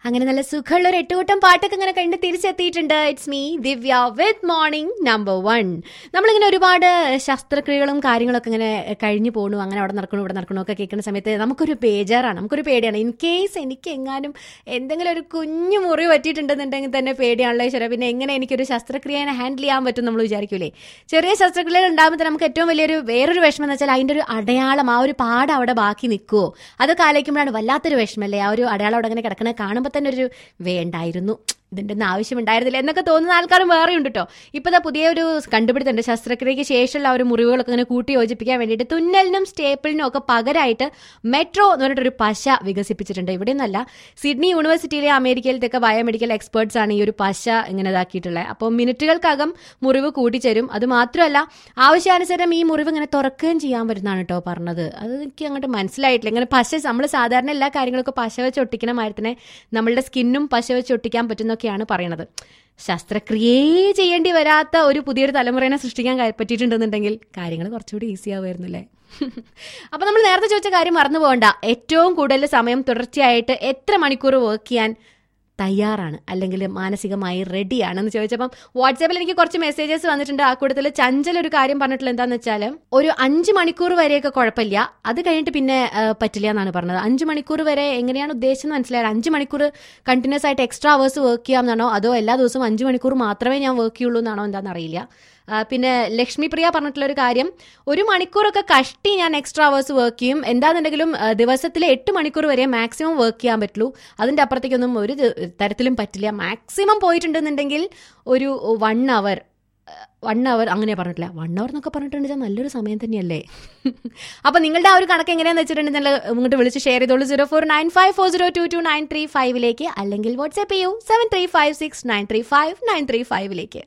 അങ്ങനെ നല്ല സുഖമുള്ള ഒരു എട്ടുകൂട്ടം പാട്ടൊക്കെ ഇങ്ങനെ കണ്ട് തിരിച്ചെത്തിയിട്ടുണ്ട് it's me Divya with morning number one നമ്മളിങ്ങനെ ഒരുപാട് ശസ്ത്രക്രിയകളും കാര്യങ്ങളൊക്കെ ഇങ്ങനെ കഴിഞ്ഞു പോകണു അങ്ങനെ അവിടെ നടക്കണു ഇവിടെ നടക്കണു ഒക്കെ കേൾക്കുന്ന സമയത്ത് നമുക്കൊരു ബേജാറാണ് നമുക്കൊരു പേടിയാണ് ഇൻ കേസ് എനിക്ക് എങ്ങാനും എന്തെങ്കിലും ഒരു കുഞ്ഞു മുറി പറ്റിയിട്ടുണ്ടെന്നുണ്ടെങ്കിൽ തന്നെ പേടിയാണല്ലോ ഈശ്വര പിന്നെ എങ്ങനെ എനിക്കൊരു ശസ്ത്രക്രിയനെ ഹാൻഡിൽ ചെയ്യാൻ പറ്റും നമ്മൾ വിചാരിക്കൂലേ ചെറിയ ശസ്ത്രക്രിയകൾ ഉണ്ടാകുമ്പോൾ തന്നെ നമുക്ക് ഏറ്റവും വലിയൊരു വേറൊരു വിഷമം എന്ന് വെച്ചാൽ അതിൻ്റെ ഒരു അടയാളം ആ ഒരു പാട് അവിടെ ബാക്കി നിൽക്കുമോ അതൊക്കെ ആലോചിക്കുമ്പോഴാണ് വല്ലാത്തൊരു വിഷമല്ലേ ആ ഒരു അടയാളം അവിടെ അങ്ങനെ കിടക്കണത് കാണുമ്പോൾ തന്നെ ഒരു വേണ്ടായിരുന്നു ഇതിൻ്റെ ഒന്നും ആവശ്യമുണ്ടായിരുന്നില്ല എന്നൊക്കെ തോന്നുന്ന ആൾക്കാരും വേറെ ഉണ്ട് കേട്ടോ ഇപ്പോൾ ഇതാ പുതിയ ഒരു കണ്ടുപിടുത്തുണ്ട് ശസ്ത്രക്രിയയ്ക്ക് ശേഷമുള്ള ആ ഒരു മുറിവുകളൊക്കെ ഇങ്ങനെ കൂട്ടി യോജിപ്പിക്കാൻ വേണ്ടിയിട്ട് തുന്നലിനും സ്റ്റേപ്പിളിനും ഒക്കെ പകരമായിട്ട് മെട്രോ എന്ന് പറഞ്ഞിട്ടൊരു പശ വികസിപ്പിച്ചിട്ടുണ്ട് ഇവിടെ നിന്നല്ല സിഡ്നി യൂണിവേഴ്സിറ്റിയിലെ അമേരിക്കയിലത്തൊക്കെ ബയോമെഡിക്കൽ എക്സ്പേർട്സ് ആണ് ഈ ഒരു പശ ഇങ്ങനെ ഇതാക്കിയിട്ടുള്ളത് അപ്പോൾ മിനിറ്റുകൾക്കകം മുറിവ് കൂട്ടിച്ചേരും അത് മാത്രമല്ല ആവശ്യാനുസരണം ഈ മുറിവ് ഇങ്ങനെ തുറക്കുകയും ചെയ്യാൻ പറ്റുന്നതാണ് കേട്ടോ പറഞ്ഞത് അത് എനിക്ക് അങ്ങോട്ട് മനസ്സിലായിട്ടില്ല ഇങ്ങനെ പശ നമ്മൾ സാധാരണ എല്ലാ കാര്യങ്ങളൊക്കെ പശ വെച്ച് ഒട്ടിക്കണ മാതിരി തന്നെ നമ്മളുടെ സ്കിന്നും പശ വെച്ച് ഒട്ടിക്കാൻ പറ്റുന്നൊക്കെയാണ് പറയണത് ശസ്ത്രക്രിയയെ ചെയ്യേണ്ടി വരാത്ത ഒരു പുതിയൊരു തലമുറയെ സൃഷ്ടിക്കാൻ ക- പറ്റിയിട്ടുണ്ടെന്നുണ്ടെങ്കിൽ കാര്യങ്ങൾ കുറച്ചുകൂടി ഈസി ആവുമായിരുന്നല്ലേ അപ്പൊ നമ്മൾ നേരത്തെ ചോദിച്ച കാര്യം മറന്നു പോകണ്ട ഏറ്റവും കൂടുതൽ സമയം തുടർച്ചയായിട്ട് എത്ര മണിക്കൂർ വർക്ക് ചെയ്യാൻ തയ്യാറാണ് അല്ലെങ്കിൽ മാനസികമായി റെഡിയാണെന്ന് ചോദിച്ചപ്പം വാട്സാപ്പിൽ എനിക്ക് കുറച്ച് മെസ്സേജസ് വന്നിട്ടുണ്ട് ആ കൂട്ടത്തിൽ ചഞ്ചൽ ഒരു കാര്യം പറഞ്ഞിട്ടുള്ള എന്താന്ന് വെച്ചാൽ ഒരു അഞ്ച് മണിക്കൂർ വരെയൊക്കെ കുഴപ്പമില്ല അത് കഴിഞ്ഞിട്ട് പിന്നെ ആ, പറ്റില്ല എന്നാണ് പറഞ്ഞത് അഞ്ച് മണിക്കൂർ വരെ എങ്ങനെയാണ് ഉദ്ദേശിച്ചത് മനസ്സിലായത് അഞ്ച് മണിക്കൂർ കണ്ടിന്യൂസ് ആയിട്ട് എക്സ്ട്രാ അവേഴ്സ് വർക്ക് ചെയ്യാമെന്നാണോ അതോ എല്ലാ ദിവസവും അഞ്ച് മണിക്കൂർ മാത്രമേ ഞാൻ വർക്ക് ചെയ്യുള്ളൂ എന്നാണോ എന്താണെന്ന് അറിയില്ല ആ, പിന്നെ ലക്ഷ്മി പ്രിയ പറഞ്ഞിട്ടുള്ള ഒരു കാര്യം ഒരു മണിക്കൂറൊക്കെ കഷ്ടി ഞാൻ എക്സ്ട്രാ അവേഴ്സ് വർക്ക് ചെയ്യും എന്താണെന്നുണ്ടെങ്കിലും ആ, ദിവസത്തിലെ എട്ട് മണിക്കൂർ വരെ മാക്സിമം വർക്ക് ചെയ്യാൻ പറ്റുള്ളൂ അതിൻ്റെ അപ്പുറത്തേക്കൊന്നും ഒരു ദി- തരത്തിലും പറ്റില്ല മാക്സിമം പോയിട്ടുണ്ടെന്നുണ്ടെങ്കിൽ ഒരു വൺ അവർ വൺ അവർ അങ്ങനെ പറഞ്ഞിട്ടില്ല വൺ അവർ എന്നൊക്കെ പറഞ്ഞിട്ടുണ്ടെങ്കിൽ നല്ലൊരു സമയം തന്നെയല്ലേ അപ്പൊ നിങ്ങളുടെ ആ ഒരു കണക്ക് എങ്ങനെയാണെന്ന് വെച്ചിട്ടുണ്ടെങ്കിൽ ഇങ്ങോട്ട് വിളിച്ച് ഷെയർ ചെയ്തോളൂ zero four nine five four zero two two nine three ഫൈവിലേക്ക് അല്ലെങ്കിൽ വാട്സ്ആപ്പ് ചെയ്യൂ seven three five six nine three five nine three ഫൈവിലേക്ക്